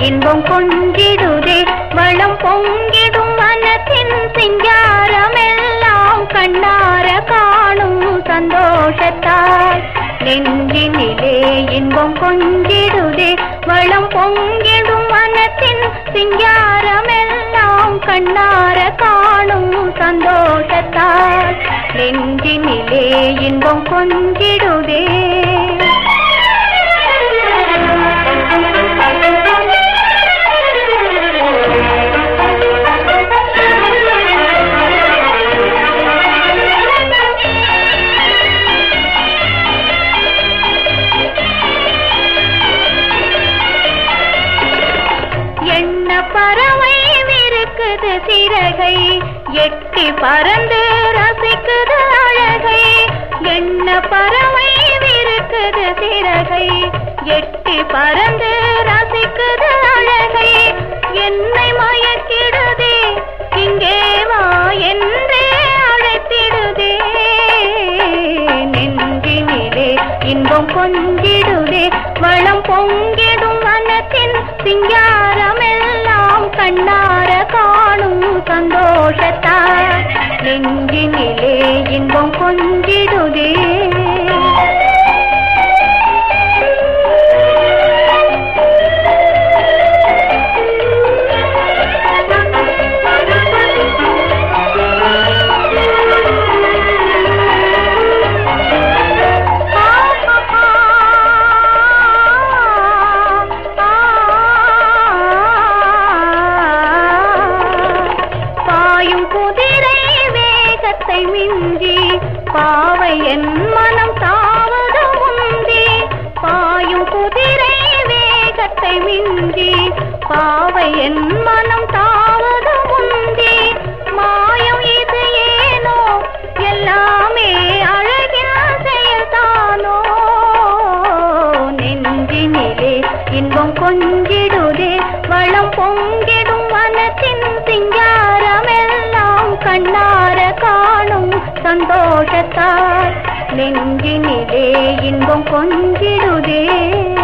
இன்பம் கொஞ்சிடுதே வளம் பொங்கிடும் மனத்தின் சிங்காரமெல்லாம் கண்ணார காணும் சந்தோஷத்தால் நெஞ்சினிலே இன்பம் கொஞ்சிடுதே வளம் பொங்கிடும் மனத்தின் சிங்காரமெல்லாம் கண்ணார காணும் சந்தோஷத்தால் நெஞ்சினிலே இன்பம் கொஞ்சிடுதே எண்ண பறவை விருக்குது சிறகை எட்டி பறந்து ரசிக்குது அழகை எண்ண பறவை விருக்குது சிறகை எட்டி பறந்து ரசிக்குது அழகை என்னை மயக்கிடுதே இங்கே வா என்றே அழைத்திடுதே நெஞ்சினிலே இன்பம் கொஞ்சிடுதே வளம் பொங்கிடும் வனத்தின் சிங்காரமெல்லாம் கண்ணார காணும் சந்தோஷத்தால் நெஞ்சினிலே இன்பம் கொஞ்சிடுதே பாயும் குதிரை வேகத்தை மிஞ்சி பாவை என் மனம் தாவது உந்தி பாயும் குதிரை வேகத்தை மிஞ்சி பாவை என் மனம் தாவது உந்தி மாயம் இது ஏனோ எல்லாமே அழகிய செயல்தானோ நெஞ்சினிலே இன்பம் கொஞ்சிடுதே வளம் பொங்கிடும் மனத்தின் சிங்காரமெல்லாம் கண்ணார காணும் சந்தோஷத்தால் நெஞ்சினிலே இன்பம் கொஞ்சிடுதே